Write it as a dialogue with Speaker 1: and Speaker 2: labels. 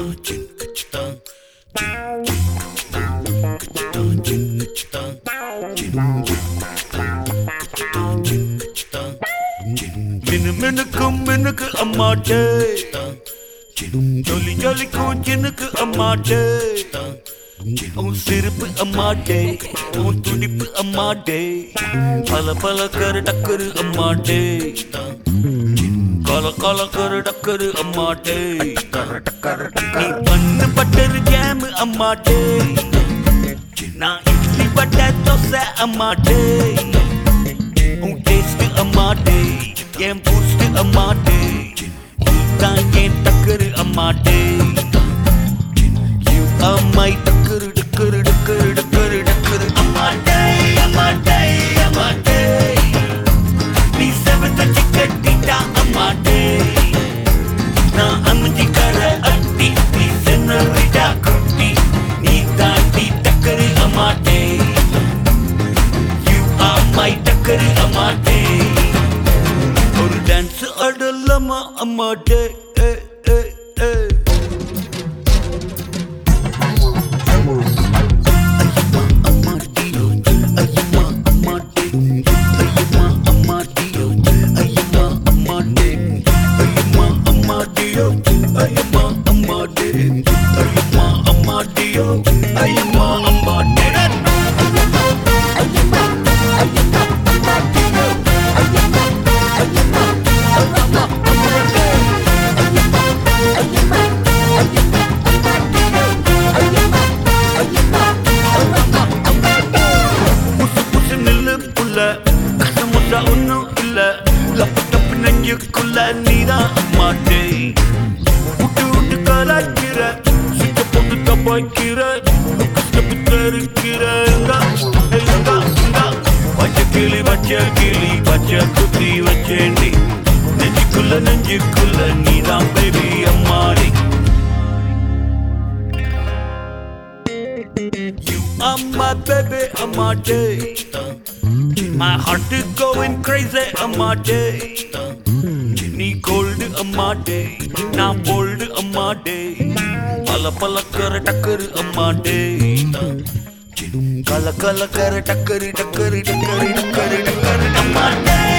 Speaker 1: மினு மினுக்கும் மினுக்கு அம்மாட்டே ஜொலி ஜொலிக்கும் ஜினுக்கு அம்மாட்டே உன் சிரிப்பு அம்மாட்டே உன் துடிப்பு அம்மாட்டே பல பல கரு டக்கரு அம்மாட்டே கல கல கரு டக்கரு அம்மாட்டே நீ பண்ணு பட்டரு ஜாமு அம்மாட்டே நான் இட்லி பட்ட தோசை அம்மாட்டே உன் டேஸ்ட் அம்மாட்டே என் பூஸ்ட் அம்மாட்டே நீதான் என் டக்கரு அம்மாட்டே You are my டக்கரு டக்கரு டக்கரு டக்கரு டக்கரு அம்மாட்டே அம்மாட்டே அம்மாட்டே நீ செவத்த சிக்கட்டிட்டா அம்மாட்டே நான் அமைதிக்கார அட்டி நீ சென்னரிடா குட்டி நீ தாண்டி டக்கரு அம்மாட்டே You are my டக்கரு அம்மாட்டே ஒரு டான்ஸ் ஆடலாமா அம்மாட்டே ஏ ஏ ஏ புசு புசு நில்லு புள்ள கசமுசா ஒன்னும் இல்ல லப்பு டப்பு நெஞ்சுக்குள்ள நீதான் மாட்டே விட்டு விட்டு கலாய்க்கிற சுத்த போட்டு தப்பாய்க்கிற கஷ்டப்பு தருக்கிற எங்கா எங்கா எங்கா பச்சை கிளி பச்சை கிளி பச்சை குத்தி வச்சேண்டி நெஞ்சுக்குள்ள நெஞ்சுக்குள்ள நீதான் பேபி அம்மாடி You are my baby, I'm my day. My heart is going crazy, I'm my day. நீ கோல்டு அம்மாடே நான் போல்டு அம்மாடே பல பல கர டக்கரு அம்மாடே கல கல கர டக்கரு டக்கரு டக்கரு டக்கரு டக்கரு அம்மாடே